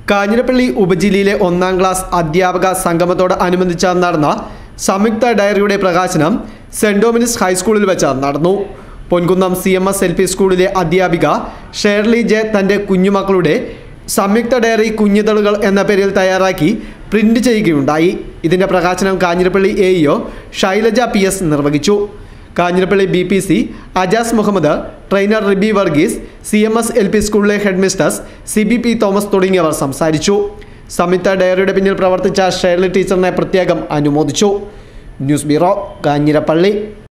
കാഞ്ഞിരപ്പള്ളി ഉപജില്ലയിലെ ഒന്നാം ക്ലാസ് അധ്യാപക സംഗമത്തോട് അനുബന്ധിച്ച് നടന്ന സംയുക്ത ഡയറിയുടെ പ്രകാശനം സെന്റ് ഡോമിനിസ് ഹൈസ്കൂളിൽ വെച്ച് നടന്നു Ponkunnam C M S L P സ്കൂളിലെ അധ്യാപിക ഷേർലി ജെ തൻ്റെ കുഞ്ഞുമക്കളുടെ സംയുക്ത ഡയറി കുഞ്ഞിതളുകൾ എന്ന പേരിൽ തയ്യാറാക്കി പ്രിന്റ് ചെയ്യുകയുണ്ടായി ഇതിൻ്റെ പ്രകാശനം Kanjirappally A EO Shylaja P S നിർവഹിച്ചു Kanjirappally B P C Ajas Muhammad trainer Ribi Varghese C M S L P സ്കൂളിലെ head mistress C B P Thomas തുടങ്ങിയവർ സംസാരിച്ചു സംയുക്ത ഡയറിയുടെ പിന്നിൽ പ്രവർത്തിച്ച ഷേർലി ടീച്ചറിനെ പ്രത്യേകം അനുമോദിച്ചു ന്യൂസ് ബ്യൂറോ കാഞ്ഞിരപ്പള്ളി